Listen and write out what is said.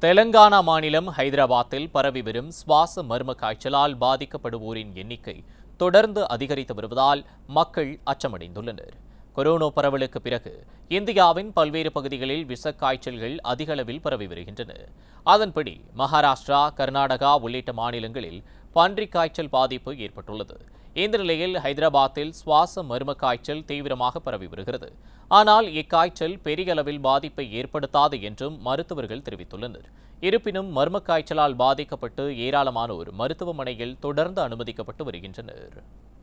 தெலங்கானா மாநிலம் ஹைதராபாத்தில் பரவி வரும் சுவாச மர்ம காய்ச்சலால் பாதிக்கப்படுவோரின் எண்ணிக்கை தொடர்ந்து அதிகரித்து வருவதால் மக்கள் அச்சமடைந்துள்ளனர் கொரோனா பரவலுக்கு பிறகு இந்தியாவின் பல்வேறு பகுதிகளில் விஷக்காய்ச்சல்கள் அதிக அளவில் பரவி வருகின்றன அதன்படி மகாராஷ்டிரா கர்நாடகா உள்ளிட்ட மாநிலங்களில் பன்றிக் காய்ச்சல் பாதிப்பு ஏற்பட்டுள்ளது இந்த நிலையில் ஹைதராபாத்தில் சுவாச மர்ம காய்ச்சல் தீவிரமாக பரவி வருகிறது ஆனால் இக்காய்ச்சல் பெரிய அளவில் பாதிப்பை ஏற்படுத்தாது என்றும் மருத்துவர்கள் தெரிவித்துள்ளனர் இருப்பினும் மர்ம காய்ச்சலால் பாதிக்கப்பட்டு ஏராளமானோர் மருத்துவமனையில் தொடர்ந்து அனுமதிக்கப்பட்டு வருகின்றனர்